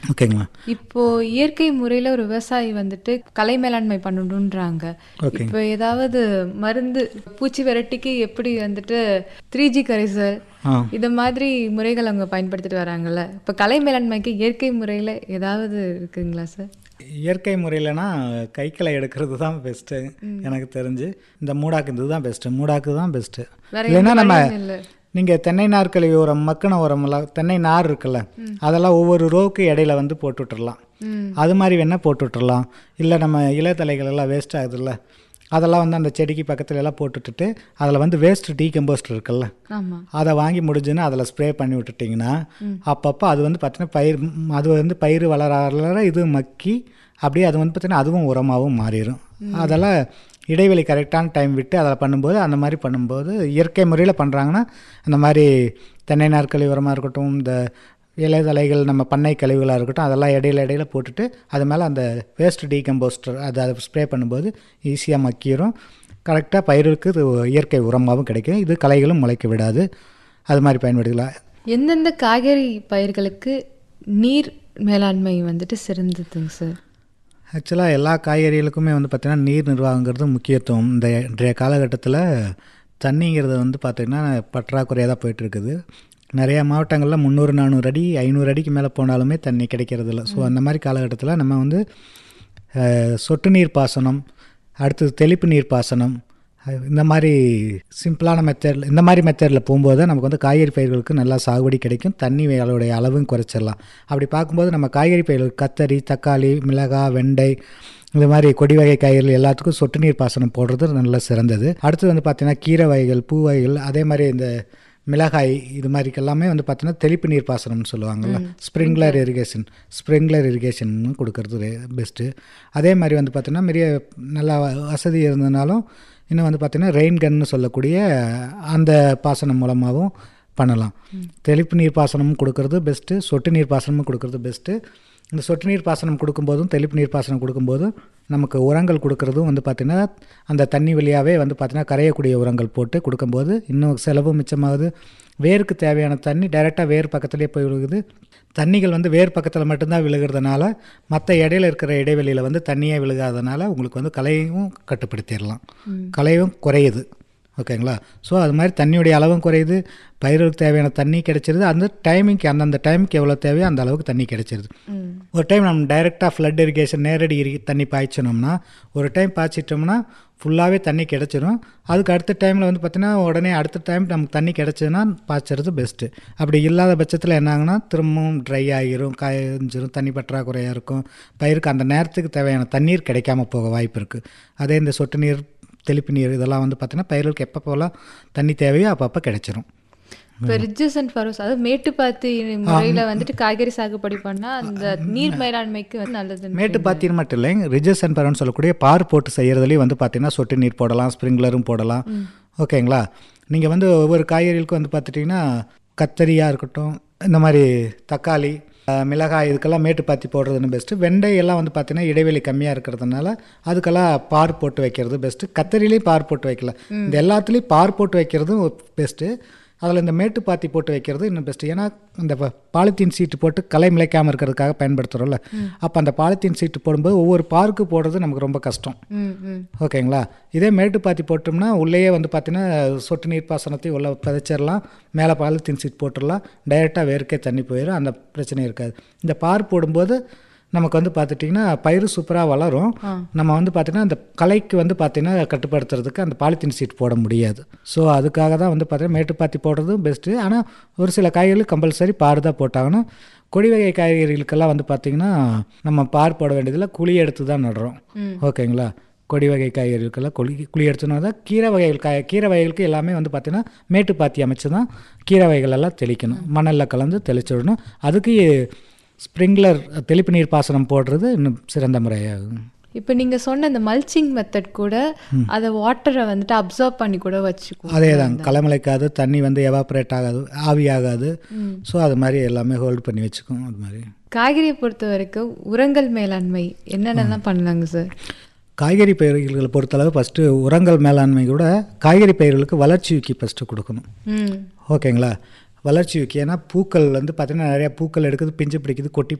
ஓகேங்களா இப்போ இயற்கை முறையில ஒரு விவசாயி வந்துட்டு கலை மேலாண்மை பண்ணணுன்றாங்க ஓகே இப்போ ஏதாவது மருந்து பூச்சி விரட்டிக்கு எப்படி வந்துட்டு த்ரீ ஜி கரைசல் ஆ இது மாதிரி முறைகள் அவங்க பயன்படுத்திட்டு வராங்கல்ல இப்போ கலை மேலாண்மைக்கு இயற்கை முறையில ஏதாவது இருக்குங்களா சார் இயற்கை முறையிலனா கைக்களை எடுக்கிறது தான் பெஸ்ட்டு எனக்கு தெரிஞ்சு இந்த மூடாக்கு இதுதான் பெஸ்ட்டு மூடாக்கு தான் பெஸ்ட்டு வேற இல்லைன்னா எந்த நம்ம வழியும் இல்ல நீங்கள் தென்னை நார் கழிவு உரம் மக்கின உரம்லாம் தென்னை நார் இருக்குல்ல அதெல்லாம் ஒவ்வொரு ரோவுக்கு இடையில வந்து போட்டு விட்டுறலாம் ம் அது மாதிரி வேணால் போட்டு விட்டுறலாம் இல்லை நம்ம இலைத்தலைகள் எல்லாம் வேஸ்ட் ஆகுதுல்ல அதெல்லாம் வந்து அந்த செடிக்கு பக்கத்துல எல்லாம் போட்டுட்டு அதில் வந்து வேஸ்ட் டீகம்போஸ்ட் இருக்குல்ல ஆமா அதை வாங்கி முடிஞ்சுன்னா அதில் ஸ்ப்ரே பண்ணி விட்டுட்டிங்கன்னா அப்பப்போ அது வந்து பார்த்தீங்கன்னா பயிர் ம், அது வந்து பயிர் வளர வளர இது மக்கி அப்படியே அது வந்து பார்த்தீங்கன்னா அதுவும் உரமாகவும் மாறிடும் அதெல்லாம் இடைவெளி கரெக்டான டைம் விட்டு அதில் பண்ணும்போது அந்த மாதிரி பண்ணும்போது இயற்கை முறையில் பண்ணுறாங்கன்னா அந்த மாதிரி தென்னை நாற்கழி உரமாக இருக்கட்டும் இந்த இலைதலைகள் நம்ம பண்ணை கழிவுகளாக இருக்கட்டும் அதெல்லாம் இடையில இடையில போட்டுட்டு அது மேலே அந்த வேஸ்ட் டீகம்போஸ்டர் அது அதை ஸ்ப்ரே பண்ணும்போது ஈஸியாக மக்கிரும் கரெக்டாக பயிருக்கு இது இயற்கை உரமாகவும் கிடைக்கும் இது களைகளும் முளைக்க விடாது அது மாதிரி பயன்படுத்தலாம் எந்தெந்த காய்கறி பயிர்களுக்கு நீர் மேலாண்மை வந்துட்டு சிறந்ததுங்க சார் ஆக்சுவலாக எல்லா காய்கறிகளுக்குமே வந்து பார்த்திங்கன்னா நீர் நிர்வாகங்கிறது முக்கியத்துவம் இந்த இன்றைய காலகட்டத்தில் தண்ணிங்கிறது வந்து பார்த்திங்கன்னா பற்றாக்குறையாக தான் போயிட்டுருக்குது நிறையா மாவட்டங்களில் முந்நூறு நானூறு அடி ஐநூறு அடிக்கு மேலே போனாலுமே தண்ணி கிடைக்கிறது இல்லை ஸோ அந்த மாதிரி காலகட்டத்தில் நம்ம வந்து அஹ், சொட்டு நீர் பாசனம் அடுத்தது தெளிப்பு நீர் பாசனம் அஹ், இந்த மாதிரி சிம்பிளான மெத்தட் இந்த மாதிரி மெத்தடில் போகும்போது தான் நமக்கு வந்து காய்கறி பயிர்களுக்கு நல்லா சாகுபடி கிடைக்கும் தண்ணி வேலையுடைய அளவும் குறைச்சிடலாம் அப்படி பார்க்கும்போது நம்ம காய்கறி பயிர்கள் கத்தரி தக்காளி மிளகாய் வெண்டை இந்த மாதிரி கொடி வகை காய்கறிகள் எல்லாத்துக்கும் சொட்டு நீர் பாசனம் போடுறது நல்ல சிறந்தது அடுத்தது வந்து பார்த்திங்கன்னா கீரை வகைகள் பூ வகைகள் அதே மாதிரி இந்த மிளகாய் இது மாதிரி எல்லாமே வந்து பார்த்தீங்கன்னா தெளிப்பு நீர் பாசனம்னு சொல்லுவாங்கள்ல ஸ்ப்ரிங்க்லர் இரிகேஷன் ஸ்ப்ரிங்க்லர் இரிகேஷன் கொடுக்கறது பெஸ்ட்டு அதே மாதிரி வந்து பார்த்தீங்கன்னா பெரிய நல்லா வசதி இருந்ததுனாலும் இன்னும் வந்து பார்த்தீங்கன்னா ரெயின் கன்னு சொல்லக்கூடிய அந்த பாசனம் மூலமாகவும் பண்ணலாம் தெளிப்பு நீர் பாசனமும் கொடுக்கறது பெஸ்ட்டு சொட்டு நீர் பாசனமும் கொடுக்கறது பெஸ்ட்டு இந்த சொட்டு நீர் பாசனம் கொடுக்கும்போதும் தெளிப்பு நீர் பாசனம் கொடுக்கும்போதும் நமக்கு உரங்கள் கொடுக்கறதும் வந்து பார்த்திங்கன்னா அந்த தண்ணி வழியாகவே வந்து பார்த்திங்கன்னா கரையக்கூடிய உரங்கள் போட்டு கொடுக்கும்போது இன்னும் செலவு மிச்சமாகுது வேருக்கு தேவையான தண்ணி டைரெக்டாக வேர் பக்கத்துலேயே போய் விழுகுது தண்ணிகள் வந்து வேர் பக்கத்தில் மட்டும்தான் விழுகிறதுனால மற்ற இடையில இருக்கிற இடைவெளியில் வந்து தண்ணியே விழுகாதனால உங்களுக்கு வந்து கலையும் கட்டுப்படுத்திடலாம் கலையும் குறையுது ஓகேங்களா ஸோ அது மாதிரி தண்ணியுடைய அளவும் குறையுது பயிருக்கு தேவையான தண்ணி கிடைச்சிருது அந்த டைமிங்க்கு அந்தந்த டைமுக்கு எவ்வளோ தேவையோ அந்த அளவுக்கு தண்ணி கிடைச்சிருது ம் ஒரு டைம் நம்ம டைரெக்டாக ஃப்ளட் இரிகேஷன் நேரடி இரி தண்ணி பாய்ச்சினோம்னா ஒரு டைம் பாய்ச்சிட்டோம்னா ஃபுல்லாகவே தண்ணி கிடச்சிரும் அதுக்கு அடுத்த டைமில் வந்து பார்த்திங்கன்னா உடனே அடுத்த டைம் நமக்கு தண்ணி கிடச்சதுன்னா பாய்ச்சறது பெஸ்ட்டு அப்படி இல்லாத பட்சத்தில் என்ன ஆகுனா திரும்பவும் ட்ரை ஆகிரும் காய்ஞ்சிரும் தண்ணி பற்றாக்குறையாக இருக்கும் பயிருக்கு அந்த நேரத்துக்கு தேவையான தண்ணீர் கிடைக்காம போக வாய்ப்பு இருக்குது அதே இந்த சொட்டு நீர் தெளிப்பு நீர் இதெல்லாம் வந்து பார்த்திங்கன்னா பயிர்களுக்கு எப்போ போகலாம் தண்ணி தேவையோ அப்பப்போ கிடைச்சிரும் இப்போ ரிஜஸ் அண்ட் ஃபரோஸ் அதாவது மேட்டுப்பாத்தி முறையில வந்துட்டு காய்கறி சாகுபடி பண்ணா அந்த நீர் மேலாண்மைக்கு வந்து நல்லது மேட்டு பாத்திரம் மட்டும் இல்லைங்க ரிஜஸ் அண்ட் பரன் சொல்லக்கூடிய பார் போட்டு செய்கிறதுலேயும் வந்து பார்த்தீங்கன்னா சொட்டு நீர் போடலாம் ஸ்ப்ரிங்க்லரும் போடலாம் ஓகேங்களா நீங்கள் வந்து ஒவ்வொரு காய்கறிகளுக்கும் வந்து பார்த்துட்டிங்கன்னா கத்தரியாக இருக்கட்டும் இந்த மாதிரி தக்காளி அஹ், மிளகாய் இதுக்கெல்லாம் மேட்டு பாத்தி போடுறதுன்னு பெஸ்ட்டு வெண்டை எல்லாம் வந்து பார்த்தீங்கன்னா இடைவெளி கம்மியாக இருக்கிறதுனால அதுக்கெல்லாம் பார் போட்டு வைக்கிறது பெஸ்ட்டு கத்தரிலையும் பார் போட்டு வைக்கலாம் இந்த எல்லாத்துலேயும் பார் போட்டு வைக்கிறதும் பெஸ்ட்டு அதில் இந்த மேட்டு பாத்தி போட்டு வைக்கிறது இன்னும் பெஸ்ட்டு ஏன்னா இந்த ப- பாலித்தீன் சீட்டு போட்டு களை முளைக்காமல் இருக்கிறதுக்காக பயன்படுத்துகிறோம்ல அப்போ அந்த பாலித்தீன் சீட்டு போடும்போது ஒவ்வொரு பார்க்கு போடுறது நமக்கு ரொம்ப கஷ்டம் ம் ம் ஓகேங்களா இதே மேட்டு பாத்தி போட்டோம்னா உள்ளேயே வந்து பார்த்தீங்கன்னா சொட்டு நீர் பாசனத்தையும் உள்ள விதைச்சிடலாம் மேலே பாலித்தீன் சீட் போட்டுடலாம் டைரெக்டாக வேர்க்கே தண்ணி போயிடும் அந்த பிரச்சனை இருக்காது இந்த பார் போடும்போது நமக்கு வந்து பார்த்துட்டிங்கன்னா பயிர் சூப்பராக வளரும் நம்ம வந்து பார்த்திங்கன்னா அந்த களைக்கு வந்து பார்த்திங்கன்னா கட்டுப்படுத்துறதுக்கு அந்த பாலித்தீன் சீட் போட முடியாது ஸோ அதுக்காக தான் வந்து பார்த்திங்கன்னா மேட்டுப்பாத்தி போடுறதும் பெஸ்ட்டு ஆனால் ஒரு சில காய்கறிகள் கம்பல்சரி பார் தான் போட்டாங்கன்னா கொடி வகை காய்கறிகளுக்கெல்லாம் வந்து பார்த்திங்கன்னா நம்ம பார் போட வேண்டியதில்லை குழி எடுத்து தான் நடுறோம் ஓகேங்களா கொடி வகை காய்கறிகளுக்கெல்லாம் குழி குழி எடுத்துனா தான் கீரை வகைகள் காய் கீரை வகைகளுக்கு எல்லாமே வந்து பார்த்திங்கன்னா மேட்டுப்பாத்தி அமைச்சு தான் கீரை வகைகள் எல்லாம் தெளிக்கணும் மணலில் கலந்து தெளிச்சு விடணும் அதுக்கு ஸ்ப்ரிங்க்லர் தெளிப்பு நீர் பாசனம் போடுறது இன்னும் சிறந்த முறையாகும் இப்போ நீங்க சொன்ன இந்த மல்ச்சிங் மெத்தட் கூட அதை வாட்டரை வந்துட்டு அப்சர்வ் பண்ணி கூட வச்சுக்குவோம் அதே தான் களைமலைக்காது தண்ணி வந்து எவாப்ரேட் ஆகாது ஆவி ஆகாது ஸோ அது மாதிரி எல்லாமே ஹோல்ட் பண்ணி வச்சுக்கும் அது மாதிரி காய்கறியை பொறுத்த வரைக்கும் உரங்கள் மேலாண்மை என்னென்னலாம் பண்ணலாங்க சார் காய்கறி பயிர்களை பொறுத்தளவு ஃபஸ்ட்டு உரங்கள் மேலாண்மை கூட காய்கறி பயிர்களுக்கு வளர்ச்சி ஊக்கி ஃபஸ்ட்டு கொடுக்கணும் ம் ஓகேங்களா வளர்ச்சி ஊக்கி ஏன்னா பூக்கள் வந்து பார்த்திங்கன்னா நிறையா பூக்கள் எடுக்குது பிஞ்சு பிடிக்குது கொட்டி